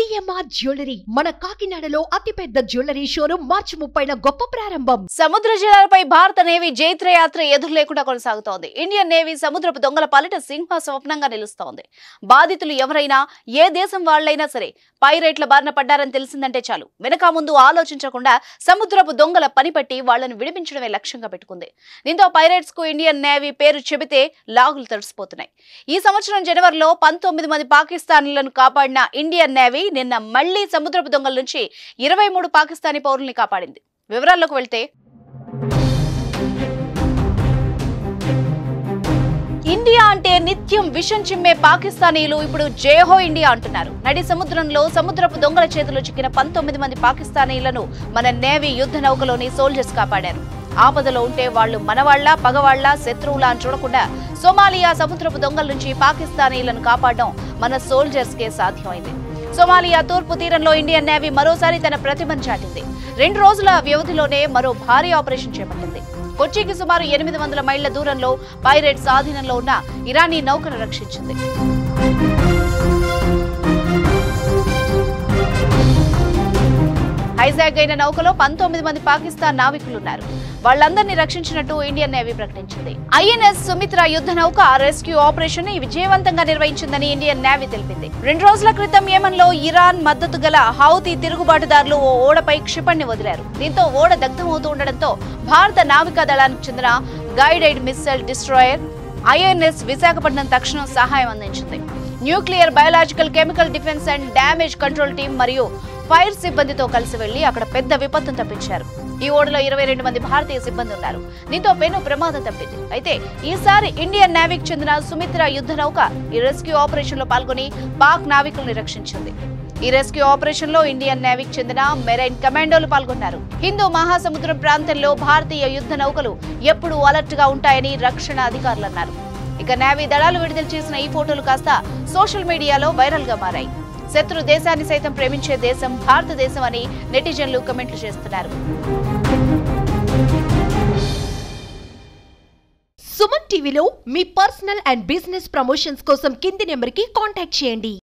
CMR jewellery మన కాకినాడలో అతిపెద్ద జ్యువెలరీ షోరూం మార్చి ముప్పైన గొప్ప ప్రారంభం సముద్ర జలాలపై భారత నేవీ జైత్రయాత్ర ఎదురు లేకుండా కొనసాగుతోంది ఇండియన్ నేవీ సముద్రపు దొంగల పాలిట సింహ స్వప్నంగా నిలుస్తోంది బాధితులు ఎవరైనా ఏ దేశం వాళ్ళైనా సరే పైరేట్ల బారిన పడ్డారని తెలిసిందంటే చాలు వెనక ముందు ఆలోచించకుండా సముద్రపు దొంగల పనిపట్టి వాళ్లను విడిపించడమే లక్ష్యంగా పెట్టుకుంది దీంతో పైరేట్స్ కు ఇండియన్ నేవీ పేరు చెబితే లాగులు తడిసిపోతున్నాయి ఈ సంవత్సరం జనవరిలో పంతొమ్మిది మంది పాకిస్తానీలను కాపాడిన ఇండియన్ నేవీ నిన్న మళ్లీ సముద్రపు దొంగల నుంచి ఇరవై మూడు పాకిస్తానీ పౌరుల్ని కాపాడింది వివరాల్లోకి వెళ్తే ఇండియా అంటే నిత్యం విషం చిమ్మే పాకిస్తానీలు ఇప్పుడు జేహో ఇండియా అంటున్నారు నడి సముద్రంలో సముద్రపు దొంగల చేతిలో చిక్కిన పంతొమ్మిది మంది పాకిస్తానీలను మన నేవీ యుద్ధ నౌకలోని సోల్జర్స్ కాపాడారు ఆపదలో ఉంటే వాళ్ళు మనవాళ్ల పగవాళ్ల శత్రువులా అని చూడకుండా సోమాలియా సముద్రపు దొంగల నుంచి పాకిస్తానీలను కాపాడడం మన సోల్జర్స్ కే సాధ్యమైంది సోమాలియా తూర్పు తీరంలో ఇండియన్ నేవీ మరోసారి తన ప్రతిభను చాటింది రెండు రోజుల వ్యవధిలోనే మరో భారీ ఆపరేషన్ చేపట్టింది కొచ్చికి సుమారు ఎనిమిది వందల మైళ్ల దూరంలో పైరేట్స్ ఆధీనంలో ఉన్న ఇరానీ నౌకను రక్షించింది హైజాగ్ అయిన నౌకలో పంతొమ్మిది మంది పాకిస్తాన్ నావికులున్నారు వాళ్ళందరినీ రక్షించినట్టు ఇండియన్ నేవీ ప్రకటించింది ఐఎన్ఎస్ సుమిత్ర యుద్ధ నౌక రెస్క్యూ ఆపరేషన్ ని విజయవంతంగా నిర్వహించిందని ఇండియన్ నేవీ తెలిపింది రెండు రోజుల క్రితం యెమెన్లో ఇరాన్ మద్దతు గల హౌతీ తిరుగుబాటుదారులు ఓ ఓడపై క్షిపణిని వదిలారు దీంతో ఓడ దగ్ధమవుతూ ఉండడంతో భారత నావికా దళానికి చెందిన guided missile destroyer INS Visakhapatnam తక్షణం సహాయం అందించింది nuclear biological chemical defence and damage control team మరియు ఫైర్ సిబ్బందితో కలిసి వెళ్లి అక్కడ పెద్ద విపత్తును తప్పించారు ఈ ఓడలో ఇరవై రెండు మంది భారతీయ సిబ్బంది ఉన్నారు దీంతో పెను ప్రమాదం తప్పింది అయితే ఈసారి ఇండియన్ నేవీకి చెందిన సుమిత్ర యుద్ధ నౌక ఈ రెస్క్యూ ఆపరేషన్ లో పాల్గొని పాక్ నావికుల్ని రక్షించింది ఈ రెస్క్యూ ఆపరేషన్ లో ఇండియన్ నేవీకి చెందిన మెరైన్ కమాండోలు పాల్గొన్నారు హిందూ మహాసముద్రం ప్రాంతంలో భారతీయ యుద్ధ నౌకలు ఎప్పుడూ అలర్ట్ గా ఉంటాయని రక్షణ అధికారులు అన్నారు ఇక నేవీ దళాలు విడుదల చేసిన ఈ ఫోటోలు కాస్త సోషల్ మీడియాలో వైరల్ గా మారాయి శత్రు దేశాన్ని సైతం ప్రేమించే దేశం భారతదేశం అని నెటిజన్లు కమెంట్లు చేస్తున్నారు సుమన్ టీవీలో మీ పర్సనల్ అండ్ బిజినెస్ ప్రమోషన్స్ కోసం కింది నెంబర్కి కాంటాక్ట్ చేయండి